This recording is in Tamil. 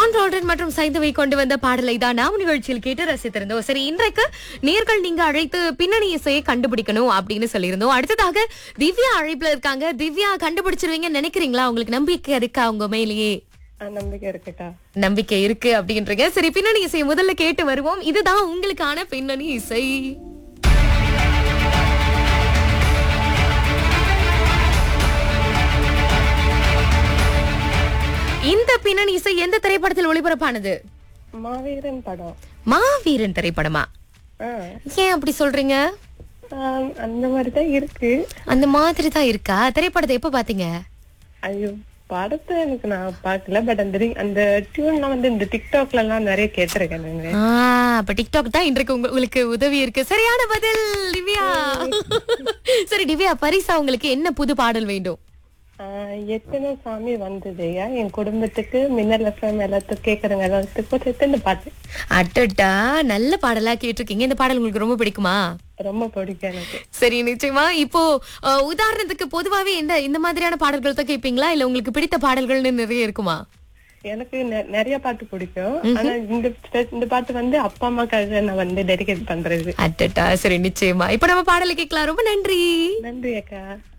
ஜான் ரால்டன் மற்றும் சைந்தவை கொண்டு வந்த பாடலை தான் நாம் நிகழ்ச்சியில் கேட்டு ரசித்திருந்தோம் சரி இன்றைக்கு நேர்கள் நீங்க அழைத்து பின்னணி இசையை கண்டுபிடிக்கணும் அப்படின்னு சொல்லியிருந்தோம் அடுத்ததாக திவ்யா அழைப்புல இருக்காங்க திவ்யா கண்டுபிடிச்சிருவீங்கன்னு நினைக்கிறீங்களா உங்களுக்கு நம்பிக்கை இருக்கா உங்க மேலேயே ஆ, நம்பிக்கை இருக்குக்கா நம்பிக்கை இருக்கு அப்படின்றீங்க சரி பின்னணி இசை முதல்ல கேட்டு வருவோம் இதுதான் உங்களுக்கான பின்னணி இசை இந்த பின்னணி இசை எந்த திரைப்படத்தில் ஒளிபரப்பானது மாவீரன் படம் மாவீரன் திரைப்படமா ஆ, ஏன் அப்படி சொல்றீங்க ஆம், அந்த மாதிரி தான் இருக்கு அந்த மாதிரி தான் இருக்கா திரைப்படத்தை எப்ப பாத்தீங்க ஐயோ படத்தை எனக்கு நான் பார்க்கல பட் அந்த ரி- அந்த டியூன்லாம் வந்து இந்த டிக்டாக்ல எல்லாம் நிறைய கேட்டிருக்கேன் நானு ஆ, அப்ப டிக்டாக் தான் இன்றைக்கு உங்க- உங்களுக்கு உதவி இருக்கு சரியான பதில் திவ்யா சரி திவ்யா பரிசா உங்களுக்கு என்ன புது பாடல் வேண்டும் ஆ, எத்தனை சாமி வந்ததுயா என் குடும்பத்துக்கு மின்னல் எஃப்எம் எல்லாத்துக்கும் கேக்குறவங்க எல்லாத்துக்கும் சேர்த்து இந்த பாட்டு அட்டட்டா நல்ல பாடலா கேட்டிருக்கீங்க இந்த பாடல் உங்களுக்கு ரொம்ப பிடிக்குமா ரொம்ப பிடிக்கும் எனக்கு சரி நிச்சயமா இப்போ அஹ், உதாரணத்துக்கு பொதுவாவே இந்த இந்த மாதிரியான பாடல்கள் தான் கேட்பீங்களா இல்ல உங்களுக்கு பிடித்த பாடல்கள்னு நிறைய இருக்குமா எனக்கு நெ- நிறைய பாட்டு பிடிக்கும் ஆனா இந்த இந்த பாட்டு வந்து அப்பா அம்மாக்காக நான் வந்து டெடிகேட் பண்றது அட்டட்டா சரி நிச்சயமா இப்போ நம்ம பாடலை கேட்கலாம் ரொம்ப நன்றி நன்றி அக்கா